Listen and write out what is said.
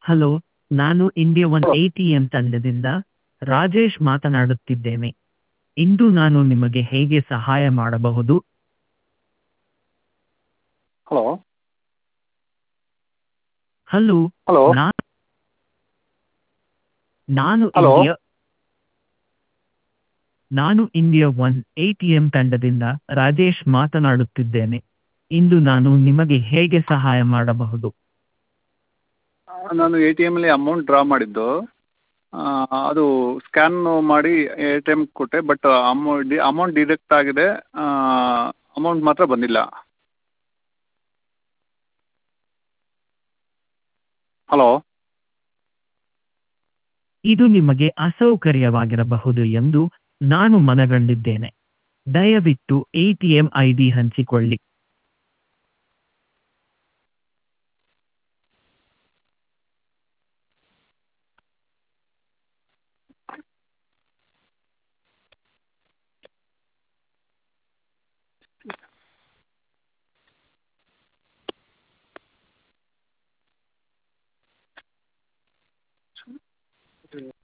Hello ನಾನು India one A T M ತಂಡದಿಂದ ರಾಜೇಶ್ ಮಾತನಾಡುತ್ತಿದ್ದೇನೆ ಇಂದು ನಾನು ನಿಮಗೆ ಹೇಗೆ ಸಹಾಯ ಮಾಡಬಹುದು ಹಲೋ ಹಲೋ ಹಲೋ ನಾ- ನಾನು Hello? ಇಂಡಿಯಾ ನಾನು India one A T M ತಂಡದಿಂದ ರಾಜೇಶ್ ಮಾತನಾಡುತ್ತಿದ್ದೇನೆ ಇಂದು ನಾನು ನಿಮಗೆ ಹೇಗೆ ಸಹಾಯ ಮಾಡಬಹುದು ನಾನು ಎ ಟಿ ಎಮಲ್ಲಿ ಅಮೌಂಟ್ ಡ್ರಾ ಮಾಡಿದ್ದು ಆ, ಅದು ಸ್ಕ್ಯಾನ್ ಮಾಡಿ ಎ ಟಿ ಎಮ್ ಕೊಟ್ಟೆ ಬಟ್ ಅಮೌ ಡಿ ಅಮೌಂಟ್ ಡಿಡಕ್ಟ್ ಆಗಿದೆ ಅಮೌಂಟ್ ಮಾತ್ರ ಬಂದಿಲ್ಲ ಹಲೋ ಇದು ನಿಮಗೆ ಅಸೌಕರ್ಯವಾಗಿರಬಹುದು ಎಂದು ನಾನು ಮನಗಂಡಿದ್ದೇನೆ ದಯವಿಟ್ಟು A T M I D ಹಂಚಿಕೊಳ್ಳಿ